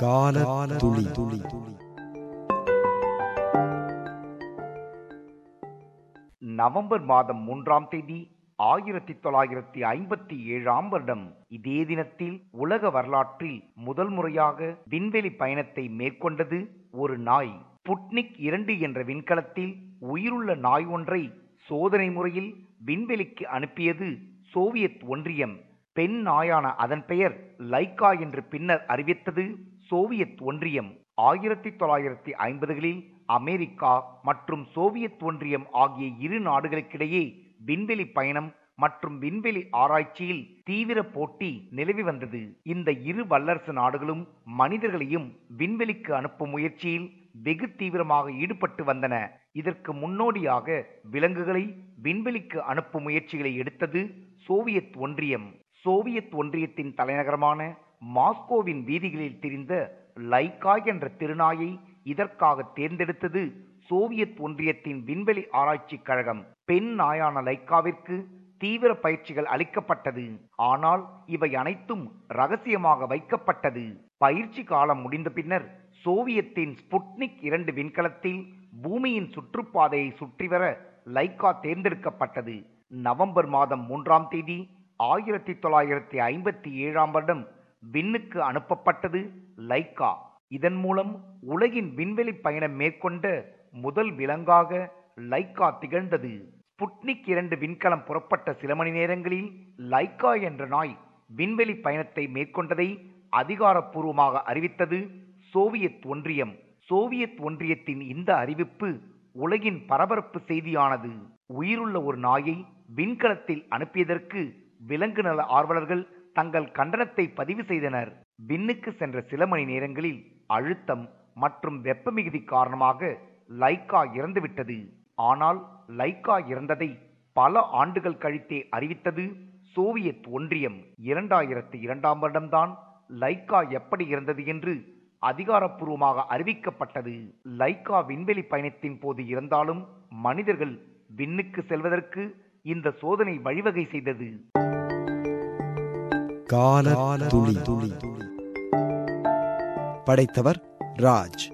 கால துளி துளி நவம்பர் மாதம் மூன்றாம் தேதி ஆயிரத்தி தொள்ளாயிரத்தி ஐம்பத்தி ஏழாம் வருடம் இதே தினத்தில் உலக வரலாற்றில் முதல் முறையாக விண்வெளி பயணத்தை மேற்கொண்டது ஒரு நாய் புட்னிக் இரண்டு என்ற விண்கலத்தில் உயிருள்ள நாய் ஒன்றை சோதனை முறையில் விண்வெளிக்கு அனுப்பியது சோவியத் ஒன்றியம் பெண் நாயான அதன் பெயர் லைக்கா என்று பின்னர் அறிவித்தது சோவியத் ஒன்றியம் ஆயிரத்தி தொள்ளாயிரத்தி ஐம்பதுகளில் அமெரிக்கா மற்றும் சோவியத் ஒன்றியம் ஆகிய இரு நாடுகளுக்கிடையே விண்வெளி பயணம் மற்றும் விண்வெளி ஆராய்ச்சியில் தீவிர போட்டி நிலவி வந்தது இந்த இரு வல்லரசு நாடுகளும் மனிதர்களையும் விண்வெளிக்கு அனுப்பும் முயற்சியில் வெகு தீவிரமாக ஈடுபட்டு வந்தன இதற்கு முன்னோடியாக விலங்குகளை விண்வெளிக்கு அனுப்பும் முயற்சிகளை எடுத்தது சோவியத் ஒன்றியம் சோவியத் ஒன்றியத்தின் தலைநகரமான மாஸ்கோவின் வீதிகளில் திரிந்த லைக்கா என்ற திருநாயை இதற்காக தேர்ந்தெடுத்தது சோவியத் ஒன்றியத்தின் விண்வெளி ஆராய்ச்சி கழகம் பெண் நாயான லைக்காவிற்கு தீவிர பயிற்சிகள் அளிக்கப்பட்டது ஆனால் இவை அனைத்தும் ரகசியமாக வைக்கப்பட்டது பயிற்சி காலம் முடிந்த பின்னர் சோவியத்தின் ஸ்புட்னிக் இரண்டு விண்கலத்தில் பூமியின் சுற்றுப்பாதையை சுற்றி வர லைக்கா தேர்ந்தெடுக்கப்பட்டது நவம்பர் மாதம் மூன்றாம் தேதி ஆயிரத்தி தொள்ளாயிரத்தி ஐம்பத்தி ஏழாம் வருடம் விண்ணுக்கு அனுப்பப்பட்டது லைக்கா இதன் மூலம் உலகின் விண்வெளி பயணம் மேற்கொண்ட முதல் விலங்காக லைக்கா திகழ்ந்தது ஸ்புட்னிக் இரண்டு விண்கலம் புறப்பட்ட சில மணி நேரங்களில் லைக்கா என்ற நாய் விண்வெளி பயணத்தை மேற்கொண்டதை அதிகாரப்பூர்வமாக அறிவித்தது சோவியத் ஒன்றியம் சோவியத் ஒன்றியத்தின் இந்த அறிவிப்பு உலகின் பரபரப்பு செய்தியானது உயிருள்ள ஒரு நாயை விண்கலத்தில் அனுப்பியதற்கு விலங்கு நல ஆர்வலர்கள் தங்கள் கண்டனத்தை பதிவு செய்தனர் விண்ணுக்கு சென்ற சில மணி நேரங்களில் அழுத்தம் மற்றும் வெப்ப மிகுதி காரணமாக லைக்கா இறந்துவிட்டது ஆனால் லைக்கா இறந்ததை பல ஆண்டுகள் கழித்தே அறிவித்தது சோவியத் ஒன்றியம் இரண்டாயிரத்தி இரண்டாம் வருடம்தான் லைக்கா எப்படி இறந்தது என்று அதிகாரப்பூர்வமாக அறிவிக்கப்பட்டது லைக்கா விண்வெளி பயணத்தின் போது இருந்தாலும் மனிதர்கள் விண்ணுக்கு செல்வதற்கு இந்த சோதனை வழிவகை செய்தது கால துளி துளி படைத்தவர் ராஜ்